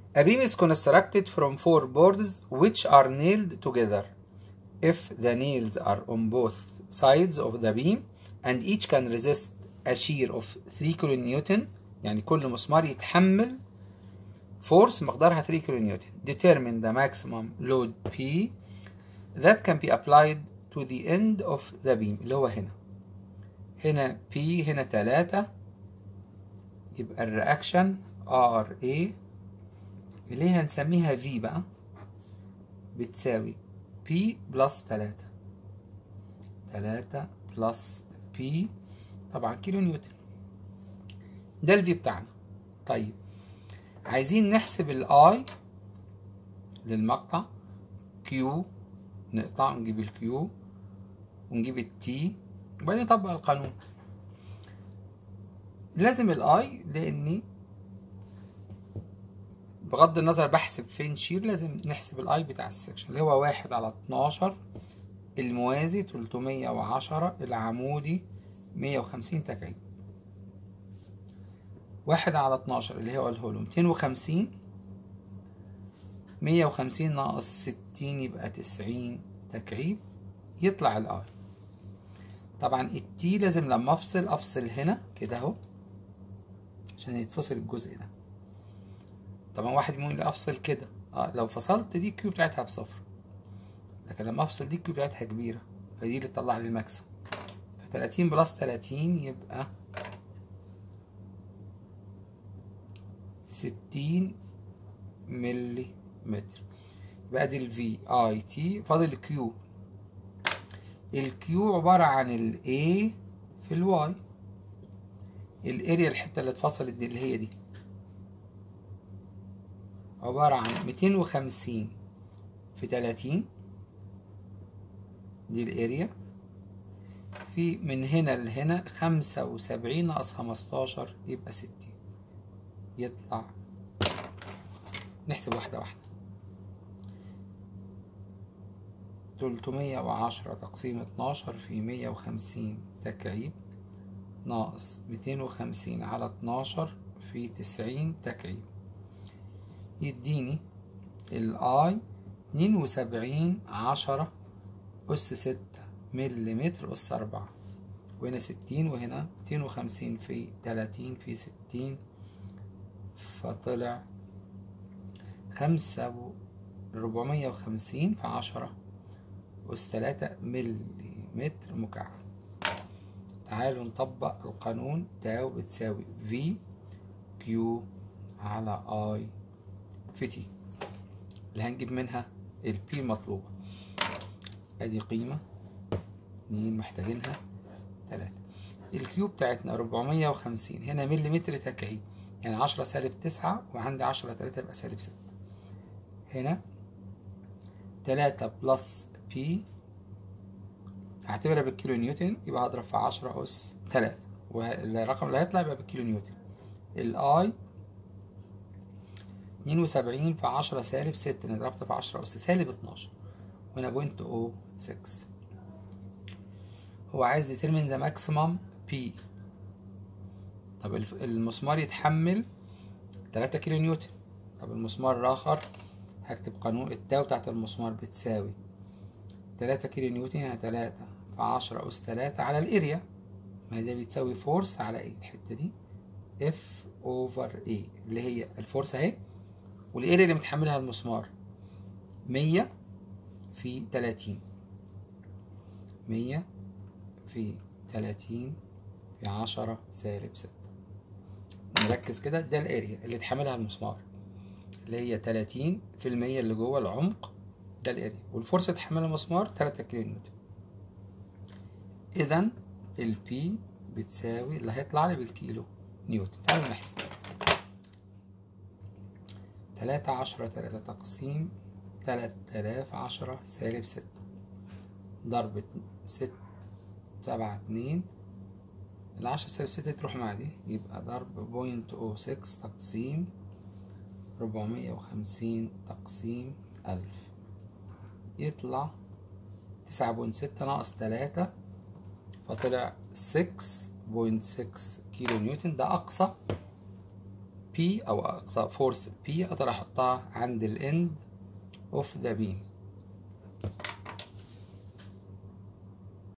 A beam is constructed from four boards which are nailed together if the nails are on both sides of the beam and each can resist a shear of 3 kN يعني كل مسمار يتحمل force مقدارها 3 kN determine the maximum load P that can be applied to the end of the beam اللي هو هنا هنا P هنا 3 يبقى الرياكشن RA اللي هي هنسميها V بقى بتساوي P بلس 3 3 بلس P طبعا كيلو نيوتن ده الفي بتاعنا طيب عايزين نحسب الاي للمقطع كيو نقطع نجيب الكيو ونجيب التي وبعدين نطبق القانون لازم الاي لاني بغض النظر بحسب فين شير لازم نحسب الاي بتاع السكشن اللي هو واحد على اتناشر الموازي تلتمية وعشرة العمودي مية وخمسين تكعيب واحد على اتناشر اللي هو الهولو ميتين وخمسين مية وخمسين ناقص ستين يبقى تسعين تكعيب يطلع الاي طبعا التي لازم لما افصل افصل هنا كده اهو عشان يتفصل الجزء ده طبعا واحد يقول لي افصل كده اه لو فصلت دي الكيو بتاعتها بصفر لكن لما افصل دي الكيو بتاعتها كبيرة فدي اللي تطلع لي المكسب فتلاتين بلس تلاتين يبقى ستين ملي متر يبقى دي الفي اي تي فاضل الكيو الكيو عبارة عن ال A في الواي الاريا الحتة اللي اتفصلت دي اللي هي دي عبارة عن ميتين وخمسين في تلاتين دي الاريا في من هنا لهنا خمسة وسبعين ناقص خمستاشر يبقى ستين يطلع نحسب واحدة واحدة تلتمية وعشرة تقسيم اتناشر في مية وخمسين تكعيب ناقص ميتين وخمسين على اتناشر في تسعين تكعيب يديني الاي اتنين وسبعين عشرة أس ستة مليمتر أس أربعة وهنا ستين وهنا ميتين وخمسين في تلاتين في ستين فطلع خمسة ربعمية وخمسين في عشرة أس تلاتة مليمتر مكعب تعالوا نطبق القانون تاو بتساوي في كيو على اي في تي اللي هنجيب منها البي المطلوبة ادي قيمة اتنين محتاجينها تلاتة الكيو بتاعتنا ربعمية وخمسين هنا مليمتر تكعيب يعني عشرة سالب تسعة وعندي عشرة تلاتة يبقى سالب ستة هنا تلاتة بلس بي هعتبرها بالكيلو نيوتن يبقى هضرب في عشرة أس تلاتة والرقم اللي هيطلع يبقى بالكيلو نيوتن الآي اتنين وسبعين في عشرة سالب ستة أنا ضربت في عشرة أس سالب اتناشر وهنا بوينت أو سكس هو عايز يترمن ذا ماكسيمم بي طب المسمار يتحمل تلاتة كيلو نيوتن طب المسمار الآخر هكتب قانون التاو بتاعت المسمار بتساوي تلاتة كيلو نيوتن يعني تلاتة في عشرة أس تلاتة على الاريا ما هي دي بتساوي فورس على ايه الحتة دي اف اوفر ايه اللي هي الفورس اهي والاريا اللي متحملها المسمار مية في تلاتين مية في تلاتين في عشرة سالب ستة نركز كده ده الاريا اللي اتحملها المسمار اللي هي تلاتين في المية اللي جوه العمق ده الاريا والفرصة تحمل المسمار تلاتة كيلو نيوتن اذا البي بتساوي اللي هيطلع لي بالكيلو نيوتن تعالوا نحسب تلاتة عشرة تلاتة تقسيم تلات آلاف عشرة سالب ستة ضرب ست سبعة اتنين العشرة سالب ستة تروح مع دي يبقى ضرب بوينت او سكس تقسيم ربعمية وخمسين تقسيم ألف يطلع تسعة بوينت ستة ناقص تلاتة فطلع سكس بوينت سكس كيلو نيوتن ده أقصى P P أو أقصى فورس P أقدر أحطها عند الإند أوف ذا بيم